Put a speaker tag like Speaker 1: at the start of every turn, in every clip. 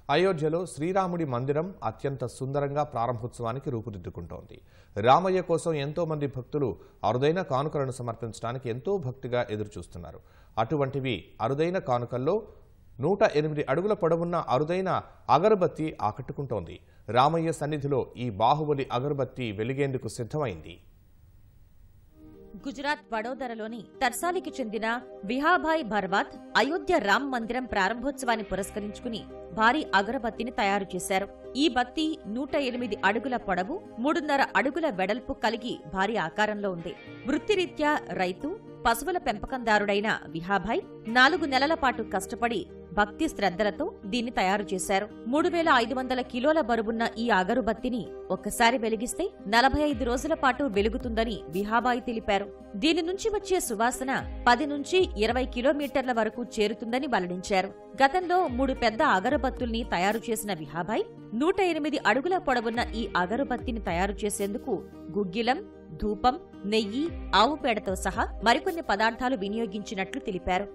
Speaker 1: అయోధ్యలో శ్రీరాముడి మందిరం అత్యంత సుందరంగా ప్రారంభోత్సవానికి రూపుదిద్దుకుంటోంది రామయ్య కోసం ఎంతో మంది భక్తులు అరుదైన కానుకలను సమర్పించడానికి ఎంతో భక్తిగా ఎదురుచూస్తున్నారు అటువంటివి అరుదైన కానుకల్లో నూట ఎనిమిది అడుగుల పొడవున్న అరుదైన అగరబత్తి ఆకట్టుకుంటోంది రామయ్య సన్నిధిలో ఈ బాహుబలి అగరబత్తి వెలిగేందుకు సిద్ధమైంది
Speaker 2: గుజరాత్ వడోదరలోని తర్సాలికి చెందిన విహాభాయ్ భర్వాత్ అయోధ్య రామ్ మందిరం ప్రారంభోత్సవాన్ని పురస్కరించుకుని భారీ అగరబత్తిని తయారు చేశారు ఈ బత్తి నూట ఎనిమిది అడుగుల పొడవు మూడున్నర అడుగుల వెడల్పు కలిగి భారీ ఆకారంలో ఉంది వృత్తిరీత్యా రైతు పశువుల పెంపకందారుడైన విహాభాయ్ నాలుగు నెలల పాటు కష్టపడి భక్తి శ్రద్ధలతో దీన్ని తయారు చేశారు మూడు వేల ఐదు వందల కిలోల బరువున్న ఈ అగరుబత్తిని ఒక్కసారి వెలిగిస్తే నలభై ఐదు రోజుల పాటు వెలుగుతుందని విహాబాయి తెలిపారు దీని నుంచి వచ్చే సువాసన పది నుంచి ఇరవై కిలోమీటర్ల వరకు చేరుతుందని వెల్లడించారు గతంలో మూడు పెద్ద అగరబత్తుల్ని తయారు చేసిన విహాబాయ్ నూట ఎనిమిది అడుగుల పొడవున్న ఈ అగరుబత్తిని తయారు చేసేందుకు గుగ్గిలం ధూపం నెయ్యి ఆవు పేడతో సహా మరికొన్ని పదార్థాలు వినియోగించినట్లు తెలిపారు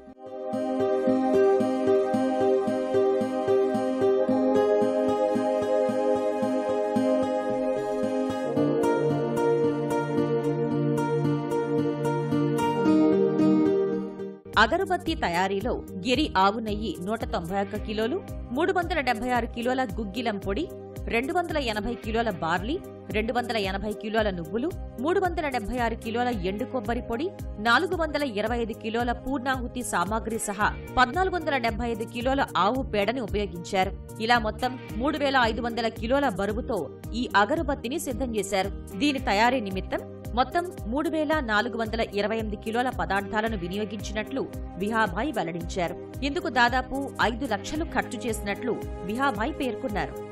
Speaker 2: అగరబత్తి తయారీలో గిరి ఆవు నెయ్యి నూట తొంభై ఒక్క కిలోలు మూడు వందల డెబ్బై ఆరు కిలోల గుగ్గిలం పొడి రెండు వందల ఎనభై కిలోల బార్లీ రెండు వందల ఎనభై కిలోల నువ్వులు మూడు వందల డెబ్బై ఆరు కిలోల ఎండు కొబ్బరి పొడి నాలుగు వందల ఇరవై ఐదు కిలోల పూర్ణాహుతి సామాగ్రి సహా పద్నాలుగు వందల డెబ్బై ఐదు కిలోల ఆవు పేడని ఉపయోగించారు ఇలా మొత్తం మూడు వేల ఐదు వందల కిలోల బరువుతో ఈ అగరబత్తిని సిద్ధం చేశారు దీని తయారీ నిమిత్తం మొత్తం మూడు వేల నాలుగు వందల ఇరవై ఎనిమిది కిలోల పదార్థాలను వినియోగించినట్లు విహాభాయ్ వెల్లడించారు ఇందుకు దాదాపు ఐదు లక్షలు ఖర్చు చేసినట్లు విహాభాయ్ పేర్కొన్నారు